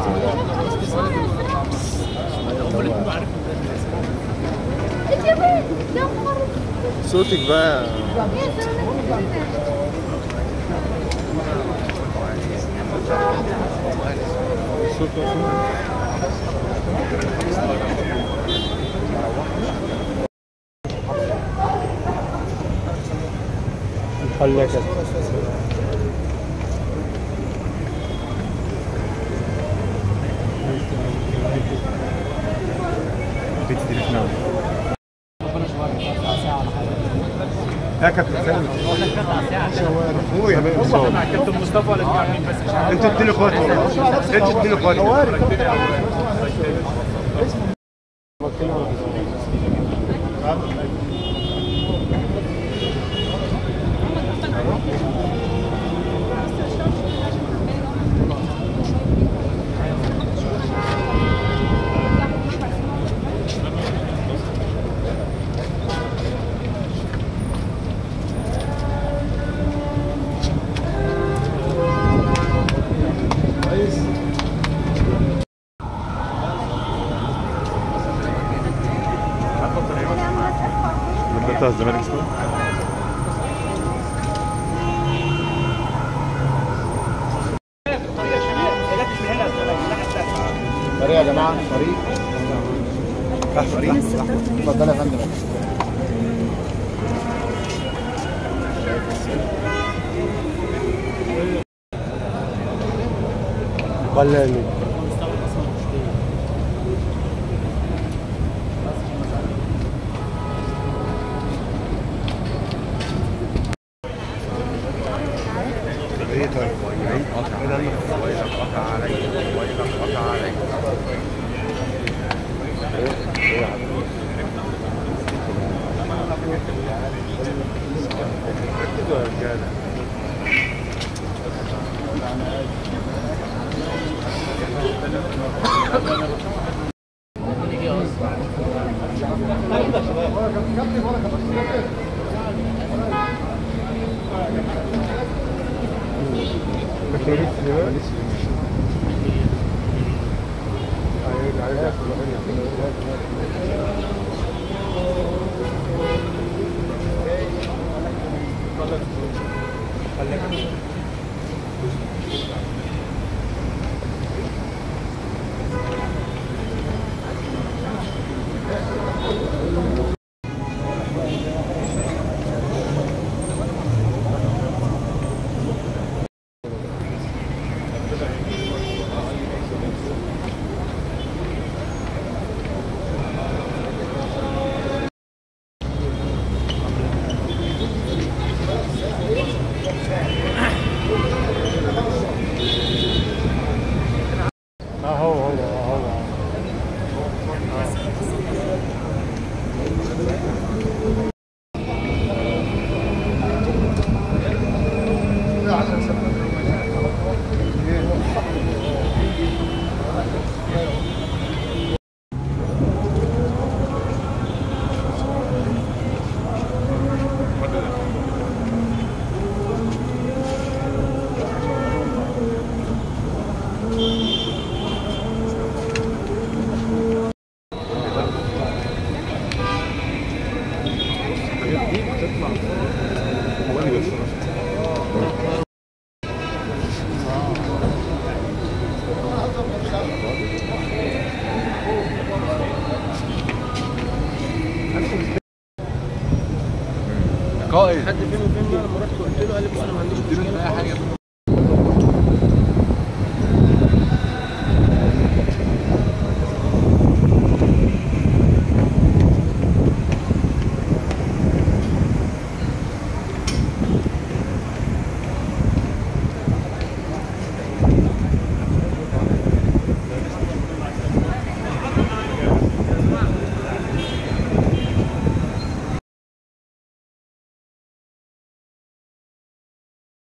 صوتك بقى خليها كده يا كابتن سالم هو يا باشا مع كابتن مصطفى ولا مين بس مش عارف انتوا اديني اخوات والله انتوا اديني اخوات ده بتاع الزمالك اسمه طريق يا جماعه طريق راح طريق اتفضل يا فندم ولا مين ايه طيب اهو هو هو حد فيهم فين لما رحت قلت له قال لي بص انا ما عنديش مشكله